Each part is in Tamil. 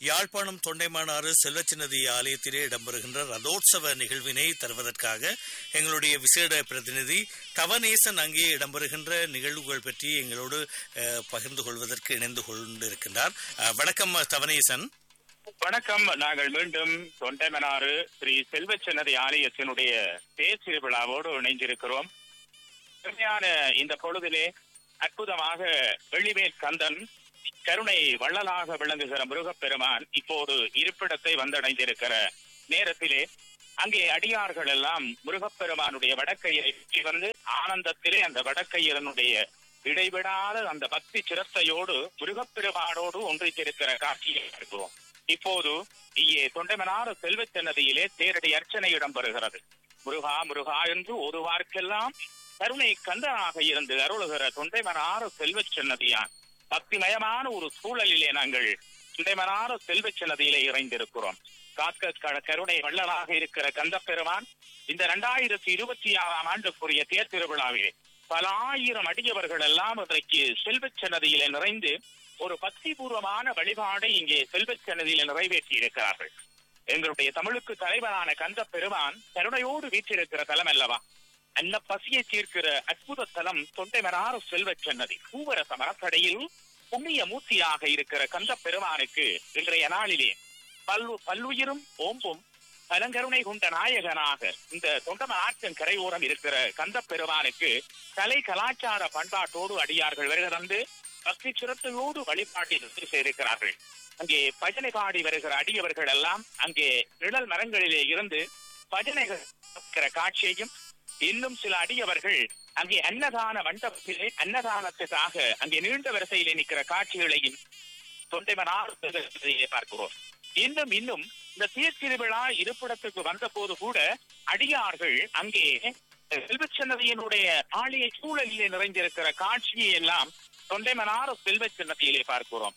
யாழ்ப்பாணம் தொண்டைமானாறு செல்வச்சின்னதி ஆலயத்திலே இடம்பெறுகின்ற ரதோற்சவ நிகழ்வினை தருவதற்காக எங்களுடைய விசேட பிரதிநிதி தவநேசன் அங்கே இடம்பெறுகின்ற நிகழ்வுகள் பற்றி எங்களோடு அஹ், பகிர்ந்து கொள்வதற்கு இணைந்து கொண்டிருக்கின்றார் அஹ், வணக்கம் தவநேசன் வணக்கம் நாங்கள் மீண்டும் தொண்டைமனாறு ஸ்ரீ செல்வச்சன்னதி ஆலயத்தினுடைய பேச்சு விழாவோடு இணைந்திருக்கிறோம் உண்மையான இந்த பொழுதிலே அற்புதமாக வெள்ளிமேல் கந்தன் கருணை வள்ளலாக விளங்குகிற முருகப்பெருமான் இப்போது இருப்பிடத்தை வந்தடைந்திருக்கிற நேரத்திலே அங்கே அடியார்கள் எல்லாம் முருகப்பெருமானுடைய வடக்கையை சுற்றி வந்து ஆனந்தத்திலே அந்த வடக்கையரனுடைய இடைவிடாத அந்த பக்தி சிரத்தையோடு முருகப்பெருமானோடு ஒன்றித்திருக்கிற காட்சியை பார்க்கிறோம் இப்போது இங்கே தொண்டைமனாறு செல்வச் சன்னதியிலே தேரடி அர்ச்சனை இடம்பெறுகிறது முருகா முருகா என்று ஒருவார்க்கெல்லாம் கருணை கந்தனாக இருந்து அருளுகிற தொண்டைமனாறு செல்வச் சன்னதியான் பக்திமயமான ஒரு சூழலிலே நாங்கள் தொண்டைமனாறு செல்வச் சன்னதியிலே இறைந்திருக்கிறோம் காக்க க- கருணை வள்ளலாக இருக்கிற கந்தப்பெருமான் இந்த இரண்டாயிரத்தி இருபத்தி ஆறாம் ஆண்டுக்குரிய தேர் திருவிழாவிலே பல ஆயிரம் அடியவர்கள் எல்லாம் இன்றைக்கு செல்வச் சன்னதியிலே நிறைந்து ஒரு பக்திபூர்வமான வழிபாடை இங்கே செல்வச் சன்னதியிலே நிறைவேற்றி இருக்கிறார்கள் எங்களுடைய தமிழுக்கு தலைவரான கந்த பெருமான் கருணையோடு வீற்றிருக்கிற தலம் அல்லவா அன்ன பசியை தீர்க்கிற அற்புத தலம் தொண்டைமனாறு செல்வச் சன்னதி பூவரச மரத்தடையில் புண்ணிய மூர்த்தியாக இருக்கிற கந்த பெருமானுக்கு இன்றைய நாளிலே பல்லு பல்லுயிரும் ஓம்பும் பலங்கருணை கொண்ட நாயகனாக இந்த தொண்டம ஆற்றின் கரையோரம் இருக்கிற கந்த பெருமானுக்கு கலை கலாச்சார பண்பாட்டோடு அடியார்கள் வருகை தந்து பக்தி சிரத்தையோடு வழிபாட்டில் செய்திருக்கிறார்கள் அங்கே பஜனை பாடி வருகிற அடியவர்கள் எல்லாம் அங்கே நிழல் மரங்களிலே இருந்து பஜனைகள் கேட்கிற காட்சியையும் இன்னும் சில அடியவர்கள் அங்கே அன்னதான மண்டபத்திலே அன்னதானத்துக்காக அங்கே நீண்ட வரிசையிலே நிற்கிற காட்சிகளையும் தொண்டைமனார் பிரதேசத்திலே பார்க்கிறோம் இன்னும் இன்னும் இந்த தேர் திருவிழா இருப்பிடத்துக்கு வந்த போது கூட அடியார்கள் அங்கே செல்வச்சன்னதியினுடைய ஆலய சூழலிலே நிறைந்திருக்கிற காட்சியை எல்லாம் தொண்டைமனார் செல்வச்சன்னதியிலே பார்க்கிறோம்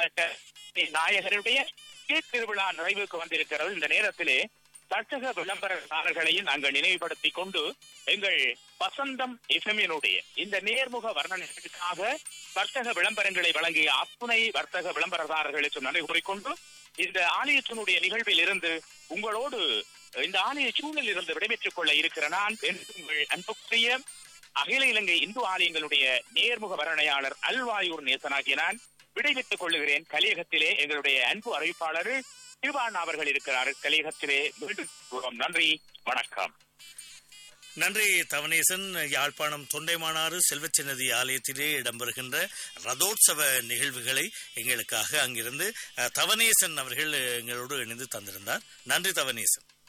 நாயகருடைய தேர் திருவிழா நிறைவுக்கு வந்திருக்கிறது இந்த நேரத்திலே தட்டக விளம்பரதாரர்களையும் நாங்கள் நினைவுபடுத்திக் கொண்டு எங்கள் வசந்தம் எஃப்எம்மினுடைய இந்த நேர்முக வர்ணனைக்காக வர்த்தக விளம்பரங்களை வழங்கிய அத்துணை வர்த்தக விளம்பரதாரர்களுக்கு நன்றி கூறிக்கொண்டு இந்த ஆலயத்தினுடைய நிகழ்வில் இருந்து உங்களோடு இந்த ஆலய சூழலில் இருந்து விடைபெற்றுக் கொள்ள இருக்கிற நான் என்று உங்கள் அன்புக்குரிய அகில இலங்கை இந்து ஆலயங்களுடைய நேர்முக வர்ணனையாளர் அல்வாயூர் நேசனாகிய நான் விடைபெற்றுக் கொள்ளுகிறேன் கலியகத்திலே எங்களுடைய அன்பு அறிவிப்பாளர் திருவாண் அவர்கள் இருக்கிறார் கலியகத்திலே மீண்டும் கூறுவோம். நன்றி வணக்கம் நன்றி தவனேசன் யாழ்ப்பாணம் தொண்டைமானாறு செல்வச்சின்னதி ஆலயத்திலே இடம்பெறுகின்ற ரதோற்சவ நிகழ்வுகளை எங்களுக்காக அங்கிருந்து அஹ், தவனேசன் அவர்கள் எங்களோடு இணைந்து தந்திருந்தார் நன்றி தவனேசன்